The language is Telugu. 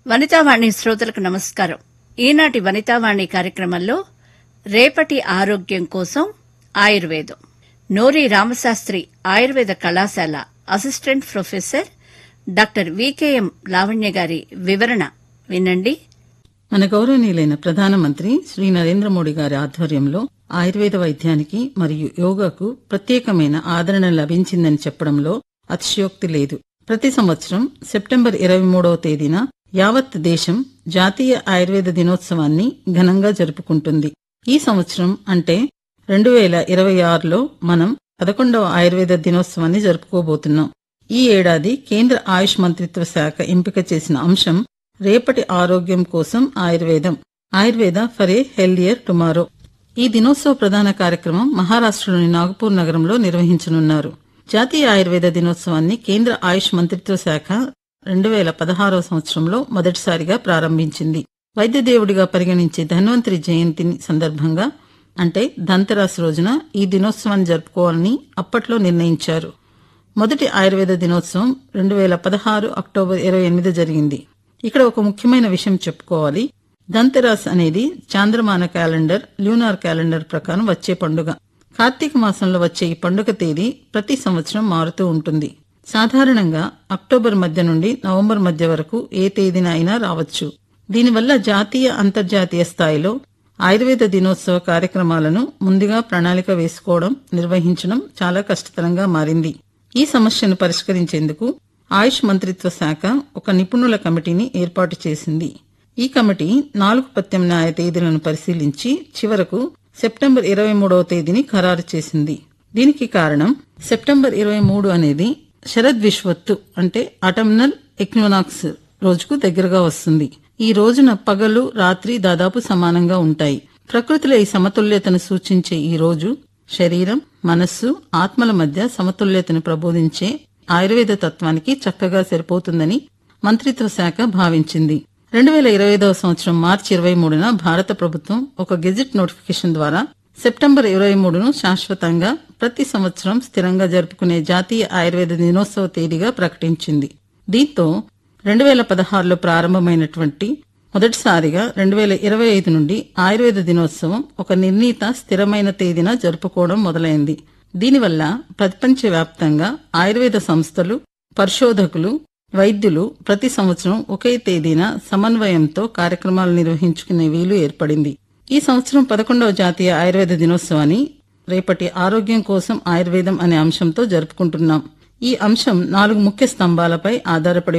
వనితావాణి శ్రోతలకు నమస్కారం ఈనాటి వనితావాణి కార్యక్రమంలో రేపటి ఆరోగ్యం కోసం ఆయుర్వేదం నోరి రామశాస్త్రి ఆయుర్వేద కళాశాల assistant professor doctor VKM Lavanya గారి వివరణ వినండి మన గౌరవనీయులైన ప్రధానమంత్రి శ్రీ నరేంద్ర మోడీ గారి ఆధ్వర్యంలో ఆయుర్వేద వైద్యానికి మరియు యోగాకు ప్రత్యేకమైన ఆదరణ లభించిందని చెప్పడంలో అతిశయోక్తి లేదు ప్రతి సంవత్సరం సెప్టెంబర్ ఇరవై మూడవ తేదీన యావత్ దేశం జాతీయ ఆయుర్వేద దినోత్సవాన్ని ఘనంగా జరుపుకుంటుంది ఈ సంవత్సరం అంటే రెండు వేల ఇరవై ఆరులో మనం పదకొండవ ఆయుర్వేద దినోత్సవాన్ని జరుపుకోబోతున్నాం ఈ ఏడాది కేంద్ర ఆయుష్ మంత్రిత్వ శాఖ ఎంపిక చేసిన అంశం రేపటి ఆరోగ్యం కోసం ఆయుర్వేదం Ayurveda for a healthier tomorrow ఈ దినోత్సవ ప్రధాన కార్యక్రమం మహారాష్ట్రలోని నాగపూర్ నగరంలో నిర్వహించనున్నారు జాతీయ ఆయుర్వేద దినోత్సవాన్ని కేంద్ర ఆయుష్ మంత్రిత్వ శాఖ రెండు వేల పదహారవ సంవత్సరంలో మొదటిసారిగా ప్రారంభించింది వైద్య దేవుడిగా పరిగణించే ధన్వంతరి జయంతిని సందర్భంగా అంటే ధంతరాస్ రోజున ఈ దినోత్సవాన్ని జరుపుకోవాలని అప్పట్లో నిర్ణయించారు మొదటి ఆయుర్వేద దినోత్సవం రెండు వేల పదహారు అక్టోబర్ ఇరవై ఎనిమిది జరిగింది ఇక్కడ ఒక ముఖ్యమైన విషయం చెప్పుకోవాలి ధంతెరాస్ అనేది చాంద్రమాన క్యాలెండర్ ల్యూనార్ క్యాలెండర్ ప్రకారం వచ్చే పండుగ కార్తీక మాసంలో వచ్చే ఈ పండుగ తేదీ ప్రతి సంవత్సరం మారుతూ ఉంటుంది సాధారణంగా అక్టోబర్ మధ్య నుండి నవంబర్ మధ్య వరకు ఏ తేదీన అయినా రావచ్చు దీనివల్ల జాతీయ అంతర్జాతీయ స్థాయిలో ఆయుర్వేద దినోత్సవ కార్యక్రమాలను ముందుగా ప్రణాళిక వేసుకోవడం నిర్వహించడం చాలా కష్టతరంగా మారింది ఈ సమస్యను పరిష్కరించేందుకు ఆయుష్ మంత్రిత్వ శాఖ ఒక నిపుణుల కమిటీని ఏర్పాటు చేసింది ఈ కమిటీ నాలుగు ప్రత్యామ్నాయ తేదీలను పరిశీలించి చివరకు సెప్టెంబర్ ఇరవై మూడవ తేదీని ఖరారు చేసింది దీనికి కారణం సెప్టెంబర్ ఇరవై మూడు అనేది శరద్ విశ్వత్తు అంటే అటమ్నల్ ఎక్వినాక్స్ రోజుకు దగ్గరగా వస్తుంది ఈ రోజున పగలు రాత్రి దాదాపు సమానంగా ఉంటాయి ప్రకృతిలో ఈ సమతుల్యతను సూచించే ఈ రోజు శరీరం మనస్సు ఆత్మల మధ్య సమతుల్యతను ప్రబోధించే ఆయుర్వేద తత్వానికి చక్కగా సరిపోతుందని మంత్రిత్వ శాఖ భావించింది రెండు వేల ఇరవై ఐదవ సంవత్సరం మార్చి ఇరవై మూడున భారత ప్రభుత్వం ఒక గెజిట్ నోటిఫికేషన్ ద్వారా సెప్టెంబర్ ఇరవై మూడును శాశ్వతంగా ప్రతి సంవత్సరం స్థిరంగా జరుపుకునే జాతీయ ఆయుర్వేద దినోత్సవ తేదీగా ప్రకటించింది దీంతో రెండు వేల పదహారులో ప్రారంభమైనటువంటి మొదటిసారిగా రెండు వేల ఇరవై ఐదు నుండి ఆయుర్వేద దినోత్సవం ఒక నిర్ణీత స్థిరమైన తేదీన జరుపుకోవడం మొదలైంది దీనివల్ల ప్రపంచవ్యాప్తంగా ఆయుర్వేద సంస్థలు పరిశోధకులు వైద్యులు ప్రతి సంవత్సరం ఒకే తేదీన సమన్వయంతో కార్యక్రమాలు నిర్వహించుకునే వీలు ఏర్పడింది ఈ సంవత్సరం పదకొండవ జాతీయ ఆయుర్వేద దినోత్సవాన్ని రేపటి ఆరోగ్యం కోసం ఆయుర్వేదం అనే అంశంతో జరుపుకుంటున్నాం ఈ అంశం నాలుగు ముఖ్య స్తంభాలపై ఆధారపడి